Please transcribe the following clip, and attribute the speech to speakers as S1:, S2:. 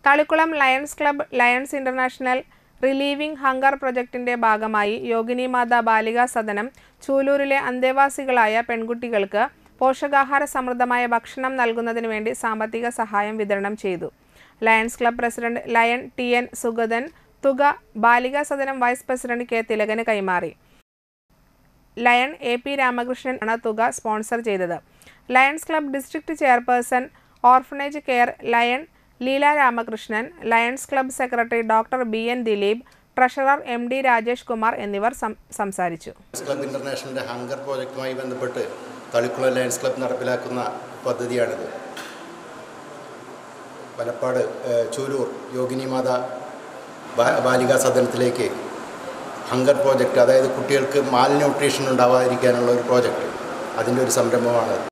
S1: Thalikkulam Lions Club Lions International relieving hunger പ്രൊജക്ടിന്റെ ഭാഗമായി യോഗിനി മാത ബാലികാ സദനം ചൂലൂരിലെ അന്തേവാസികളായ പെൺകുട്ടികൾക്ക് പോഷകാഹാര സമൃദ്ധമായ ഭക്ഷണം നൽകുന്നതിന് വേണ്ടി സാമ്പത്തിക സഹായം വിതരണം ചെയ്തു Lions Club president Lion T N Sugathan തുക Balika Sadanam vice president K തിലകന് കൈമാറി ലയൺ എ പി രാമകൃഷ്ണൻ ആണ് തുക സ്പോൺസർ ചെയ്തത് Lions Club district chairperson orphanage care Lion Leela Ramakrishnan Lions Club secretary doctor B N Dileep treasurer M D Rajesh Kumar എന്നിവർ സം- സംസാരിച്ചു
S2: ലയൺസ് ക്ലബ്ബ് ഇൻ്റർനാഷണലിൻ്റെ ഹങ്കർ പ്രോജക്റ്റുമായി ബന്ധപ്പെട്ട് തളിക്കുളം ലയൺസ് ക്ലബ്ബ് നടപ്പിലാക്കുന്ന പദ്ധതിയാണിത് വലപ്പാട് ഏഹ്, ചൂലൂർ യോഗിനി മാത ബാ- ബാലികാ സദനത്തിലേക്ക് ഹങ്കർ പ്രോജക്റ്റ് അതായത് കുട്ടികൾക്ക് മാൽ ന്യൂട്രീഷൻ ഉണ്ടാവാതിരിക്കാനുള്ള ഒരു പ്രോജക്റ്റ് അതിൻ്റെ ഒരു സംരംഭമാണ്